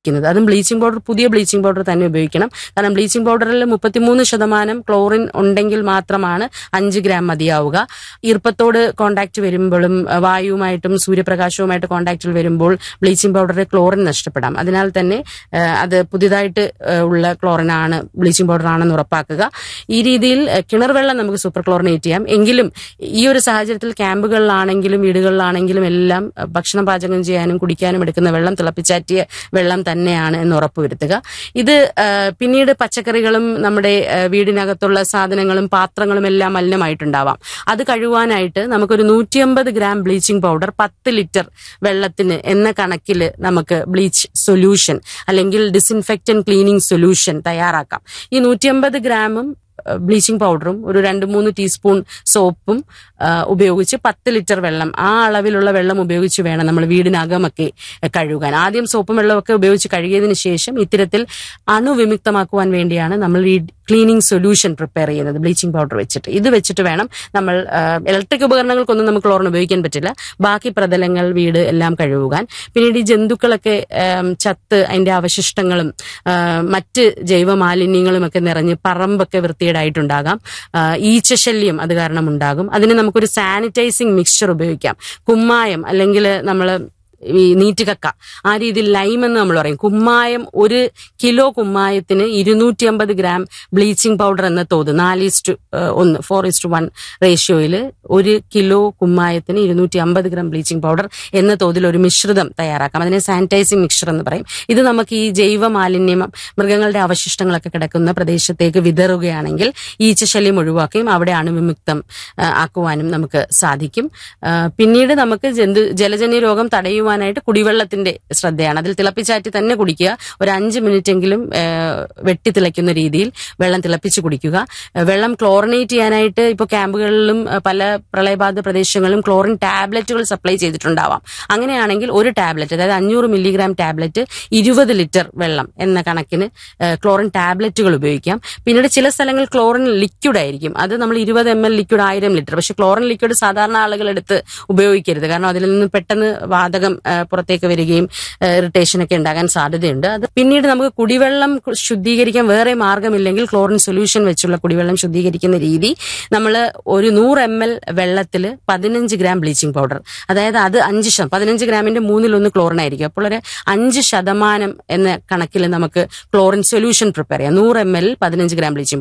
ഉപയോഗിക്കുന്നത് അതും bleaching powder പുതിയ ബ്ലീച്ചിങ് പൗഡർ തന്നെ ഉപയോഗിക്കണം കാരണം ബ്ലീച്ചിങ് പൗഡറിൽ മുപ്പത്തിമൂന്ന് ശതമാനം ക്ലോറിൻ ഉണ്ടെങ്കിൽ മാത്രമാണ് അഞ്ച് ഗ്രാം മതിയാവുക ഈർപ്പത്തോട് കോണ്ടാക്ട് വരുമ്പോഴും അഹ് വായുവുമായിട്ടും സൂര്യപ്രകാശവുമായിട്ട് കോണ്ടാക്റ്റിൽ വരുമ്പോൾ ബ്ലീച്ചിങ് പൗഡറിൽ ക്ലോറിൻ നഷ്ടപ്പെടാം അതിനാൽ തന്നെ അഹ് അത് പുതിയതായിട്ട് അഹ് ഉള്ള ക്ലോറിൻ ആണ് ബ്ലീച്ചിങ് പൗഡർ ആണെന്ന് ഉറപ്പാക്കുക ഈ രീതിയിൽ അഹ് കിണർ വെള്ളം നമുക്ക് സൂപ്പർ ക്ലോറിനേറ്റ് ചെയ്യാം എങ്കിലും ഈ ഒരു സാഹചര്യത്തിൽ ക്യാമ്പുകളിലാണെങ്കിലും വീടുകളിലാണെങ്കിലും എല്ലാം അഹ് ഭക്ഷണം പാചകം ചെയ്യാനും കുടിക്കാനും എടുക്കുന്ന വെള്ളം തിളപ്പിച്ചാറ്റിയ വെള്ളം തന്നെയാണ് എന്ന് ഉറപ്പുവരുത്തുക ഇത് അഹ് പിന്നീട് പച്ചക്കറികളും നമ്മുടെ അഹ് വീടിനകത്തുള്ള സാധനങ്ങളും പാത്രങ്ങളും എല്ലാം മലിനമായിട്ടുണ്ടാവാം അത് കഴുകാനായിട്ട് നമുക്കൊരു നൂറ്റിയമ്പത് ഗ്രാം ബ്ലീച്ചിങ് പൗഡർ പത്ത് ലിറ്റർ വെള്ളത്തിന് എന്ന കണക്കിൽ നമുക്ക് ബ്ലീച്ച് സൊല്യൂഷൻ അല്ലെങ്കിൽ ഡിസിൻഫെക്റ്റൻ ക്ലീനിങ് സൊല്യൂഷൻ തയ്യാറാക്കാം ഈ നൂറ്റിയമ്പത് ഗ്രാമും ബ്ലീച്ചിങ് പൗഡറും ഒരു രണ്ട് മൂന്ന് ടീസ്പൂൺ സോപ്പും ആ, ഉപയോഗിച്ച് പത്ത് ലിറ്റർ വെള്ളം ആ അളവിലുള്ള വെള്ളം ഉപയോഗിച്ച് വേണം നമ്മൾ വീടിനകമൊക്കെ കഴുകാൻ ആദ്യം സോപ്പും വെള്ളമൊക്കെ ഉപയോഗിച്ച് കഴുകിയതിന് ശേഷം ഇത്തരത്തിൽ അണുവിമുക്തമാക്കുവാൻ വേണ്ടിയാണ് നമ്മൾ ഈ ക്ലീനിങ് സൊല്യൂഷൻ പ്രിപ്പയർ ചെയ്യുന്നത് ബ്ലീച്ചിങ് പൗഡർ വെച്ചിട്ട് ഇത് വെച്ചിട്ട് വേണം നമ്മൾ ഇലക്ട്രിക് ഉപകരണങ്ങൾക്കൊന്നും നമുക്ക് ക്ലോറിൻ ഉപയോഗിക്കാൻ പറ്റില്ല ബാക്കി പ്രതലങ്ങൾ വീട് എല്ലാം കഴുകുവാൻ പിന്നീട് ഈ ജന്തുക്കളൊക്കെ ആം, ചത്ത് അതിന്റെ അവശിഷ്ടങ്ങളും ആ, മറ്റ് ജൈവ മാലിന്യങ്ങളും ഒക്കെ നിറഞ്ഞ് പറമ്പൊക്കെ വൃത്തികേടായിട്ടുണ്ടാകാം ആ, ഈച്ചശല്യം അത് കാരണം ഉണ്ടാകും അതിന് നമുക്കൊരു സാനിറ്റൈസിങ് മിക്സ്ചർ ഉപയോഗിക്കാം കുമ്മായം അല്ലെങ്കിൽ നമ്മൾ ഈ നീറ്റുകക്ക ആ രീതിയിൽ ലൈം എന്ന് നമ്മൾ പറയും കുമ്മായം ഒരു കിലോ കുമ്മായത്തിന് ഇരുന്നൂറ്റി അമ്പത് ഗ്രാം ബ്ലീച്ചിങ് പൗഡർ എന്ന തോത് നാല് ഇസ്റ്റു ഒന്ന് ഫോർ ഇസ്റ്റു വൺ റേഷ്യോയിൽ ഒരു കിലോ കുമ്മായത്തിന് ഇരുന്നൂറ്റി അമ്പത് ഗ്രാം ബ്ലീച്ചിങ് പൗഡർ എന്ന തോതിൽ ഒരു മിശ്രിതം തയ്യാറാക്കാം അതിനെ സാനിറ്റൈസിങ് മിക്സ്ചർ എന്ന് പറയും ഇത് നമുക്ക് ഈ ജൈവ മാലിന്യം മൃഗങ്ങളുടെ അവശിഷ്ടങ്ങളൊക്കെ കിടക്കുന്ന പ്രദേശത്തേക്ക് വിതറുകയാണെങ്കിൽ ഈച്ചശല്യം ഒഴിവാക്കുകയും അവിടെ അണുവിമുക്തം ആ, ആക്കുവാനും നമുക്ക് സാധിക്കും ആ, പിന്നീട് നമുക്ക് ജന്തു ജലജന്യ രോഗം തടയുവാനായിട്ട് കുടിവെള്ളത്തിന്റെ ശ്രദ്ധയാണ് അതിൽ തിളപ്പിച്ചാറ്റി തന്നെ കുടിക്കുക ഒരു അഞ്ച് മിനിറ്റ് എങ്കിലും വെട്ടി തിളയ്ക്കുന്ന രീതിയിൽ വെള്ളം തിളപ്പിച്ച് കുടിക്കുക ആ, വെള്ളം ക്ലോറിനേറ്റ് ചെയ്യാനായിട്ട് ഇപ്പോൾ ക്യാമ്പുകളിലും ആ, പല പ്രളയബാധിത പ്രദേശങ്ങളിലും ക്ലോറിൻ ടാബ്ലറ്റുകൾ സപ്ലൈ ചെയ്തിട്ടുണ്ടാവാം അങ്ങനെയാണെങ്കിൽ ഒരു ടാബ്ലറ്റ് അതായത് അഞ്ഞൂറ് മില്ലിഗ്രാം ടാബ്ലറ്റ് ഇരുപത് ലിറ്റർ വെള്ളം എന്ന കണക്കിന് ആ, ക്ലോറിൻ ടാബ്ലറ്റുകൾ ഉപയോഗിക്കാം പിന്നീട് ചില സ്ഥലങ്ങളിൽ ക്ലോറിൻ ലിക്വിഡ് ആയിരിക്കും അത് നമ്മൾ ഇരുപത് എം എൽ ലിക്വിഡ് ആയിരം ലിറ്റർ പക്ഷെ ക്ലോറിൻ ലിക്വിഡ് സാധാരണ ആളുകൾ എടുത്ത് ഉപയോഗിക്കരുത് കാരണം അതിൽ നിന്ന് പെട്ടെന്ന് വാതകം ആ, പുറത്തേക്ക് വരികയും ഇറിറ്റേഷൻ ഒക്കെ ഉണ്ടാകാൻ സാധ്യതയുണ്ട് അത് പിന്നീട് നമുക്ക് കുടിവെള്ളം കു- ശുദ്ധീകരിക്കാൻ വേറെ മാർഗമില്ലെങ്കിൽ ക്ലോറിൻ സൊല്യൂഷൻ വെച്ചുള്ള കുടിവെള്ളം ശുദ്ധീകരിക്കുന്ന രീതി നമ്മൾ ഒരു നൂറ് എം എൽ വെള്ളത്തിൽ പതിനഞ്ച് ഗ്രാം ബ്ലീച്ചിങ് പൗഡർ അതായത് അത് അഞ്ച് ശതം പതിനഞ്ച് ഗ്രാമിന്റെ മൂന്നിലൊന്ന് ക്ലോറിൻ ആയിരിക്കും അപ്പോൾ ഒരു അഞ്ച് ശതമാനം എന്ന കണക്കിൽ നമുക്ക് ക്ലോറിൻ സൊല്യൂഷൻ പ്രിപ്പയർ ചെയ്യാം നൂറ് എം എൽ പതിനഞ്ച് ഗ്രാം ബ്ലീച്ചിങ്